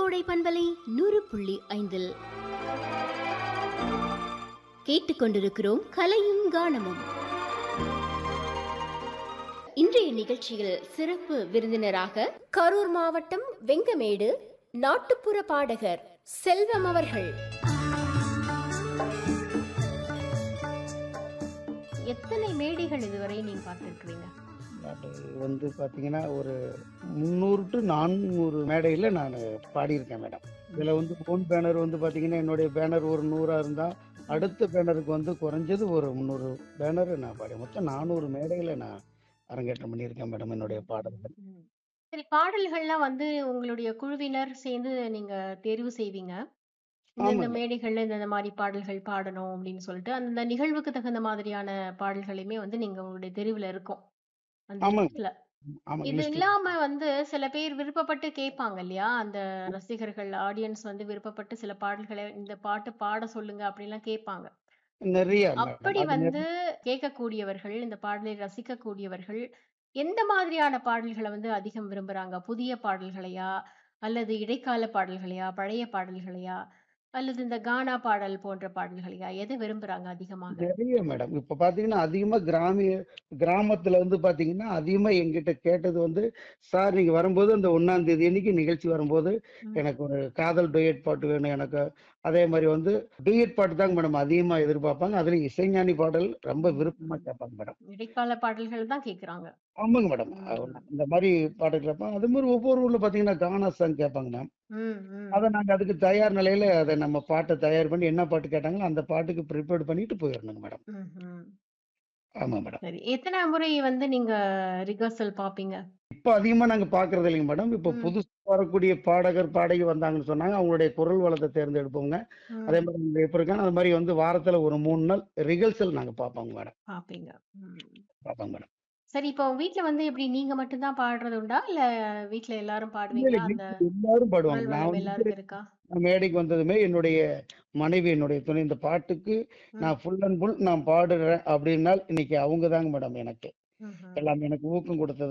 கோடை பண்பலை நூறு புள்ளி ஐந்தில் கேட்டுக்கொண்டிருக்கிறோம் கலையும் கானமும் இன்றைய நிகழ்ச்சியில் சிறப்பு விருந்தினராக கரூர் மாவட்டம் வெங்கமேடு நாட்டுப்புற பாடகர் செல்வம் அவர்கள் எத்தனை மேடைகள் இதுவரை நீங்க பார்த்திருக்கிறீங்க அது வந்து பார்த்தீங்கன்னா ஒரு முந்நூறு டு நானூறு மேடையில் நான் பாடியிருக்கேன் மேடம் இதில் வந்து ஓன் பேனர் வந்து பார்த்தீங்கன்னா என்னுடைய பேனர் ஒரு நூறாக இருந்தால் அடுத்த பேனருக்கு வந்து குறைஞ்சது ஒரு முந்நூறு பேனர் நான் பாடி மொத்தம் நானூறு மேடையில் நான் அரங்கேற்றம் பண்ணியிருக்கேன் மேடம் என்னுடைய பாடல்கள் சரி பாடல்கள்லாம் வந்து உங்களுடைய குழுவினர் சேர்ந்து நீங்க தேர்வு செய்வீங்க இந்த ஆமாங்க. மேடைகள்ல இந்த மாதிரி பாடல்கள் பாடணும் அப்படின்னு சொல்லிட்டு அந்த நிகழ்வுக்கு தகுந்த மாதிரியான பாடல்களையுமே வந்து நீங்க உங்களுடைய தெருவுல இருக்கும் அந்த ஆமாங்க. இடத்துல ஆமாம் இது லிஸ்ட் இல்லாம வந்து சில பேர் விருப்பப்பட்டு கேட்பாங்க இல்லையா அந்த ரசிகர்கள் ஆடியன்ஸ் வந்து விருப்பப்பட்டு சில பாடல்களை இந்த பாட்டு பாட சொல்லுங்க அப்படிலாம் கேட்பாங்க நிறைய அப்படி மேடம் அது வந்து கேட்கக்கூடியவர்கள் இந்த பாடலை ரசிக்கக்கூடியவர்கள் எந்த மாதிரியான பாடல்களை வந்து அதிகம் விரும்புறாங்க புதிய பாடல்களையா அல்லது இடைக்கால பாடல்களையா பழைய பாடல்களையா அல்லது இந்த கானா பாடல் போன்ற பாடல்களையா எதை விரும்புறாங்க அதிகமாக நிறைய மேடம் இப்போ பார்த்தீங்கன்னா அதிகமாக கிராமிய கிராமத்தில் வந்து பார்த்தீங்கன்னா அதிகமாக எங்கிட்ட கேட்டது வந்து சார் நீங்கள் வரும்போது அந்த ஒன்றாம் தேதி அன்னைக்கு நிகழ்ச்சி வரும்போது ம். எனக்கு ஒரு காதல் டொயட் பாட்டு வேணும் எனக்கு அதே மாதிரி வந்து டூயட் பாட்டு தாங்க மேடம் அதிகமாக எதிர்பார்ப்பாங்க அதுல இசைஞானி பாடல் ரொம்ப விருப்பமாக கேட்பாங்க மேடம் இடைக்கால பாடல்கள் தான் கேக்குறாங்க ஆமாங்க மேடம் ம். இந்த மாதிரி பாட்டு கேட்பாங்க அது மாதிரி ஒவ்வொரு ஊர்ல பார்த்தீங்கன்னா கானா சாங் கேட்பாங்க மேம் ம், ம். அதை நாங்கள் அதுக்கு தயார் நிலையில அதை நம்ம பாட்டை தயார் பண்ணி என்ன பாட்டு கேட்டாங்களோ அந்த பாட்டுக்கு ப்ரிப்பேர் பண்ணிட்டு போயிடணுங்க மேடம் ம், ம். ஆமா மேடம் சரி எத்தனை முறை வந்து நீங்க ரிகர்சல் பாப்பீங்க இப்போ அதிகமாக நாங்கள் பார்க்கறது இல்லைங்க மேடம் இப்போ ம். புதுசு வரக்கூடிய பாடகர் பாடகி வந்தாங்கன்னு சொன்னாங்க அவங்களுடைய குரல் வளத்தை தேர்ந்தெடுப்போங்க ம், அதே மாதிரி இங்க எப்போ இருக்காங்க அது மாதிரி வந்து வாரத்துல ஒரு மூணு நாள் ரிகல்சல் நாங்கள் பார்ப்போங்க மேடம் பாப்பீங்க ம். பார்ப்போங்க மேடம் சரி இப்போ வீட்ல வந்து எப்படி நீங்க மட்டும்தான் பாடுறது உண்டா இல்ல வீட்ல எல்லாரும் இல்ல பாடுவீங்களா இல்ல அந்த வீட்டுல எல்லாரும் பாடுவாங்க குரல் நான் வளம் வந்து எல்லாருக்கும் இருக்கா நான் மேடைக்கு வந்ததுமே என்னுடைய மனைவி என்னுடைய துணை இந்த பாட்டுக்கு ம், நான் ஃபுல் அண்ட் ஃபுல் நான் பாடுறேன் அப்படின்னால் இன்னைக்கு அவங்க தாங்க மேடம் எனக்கு ம்ஹும். எல்லாம் எனக்கு ஊக்கம் கொடுத்தது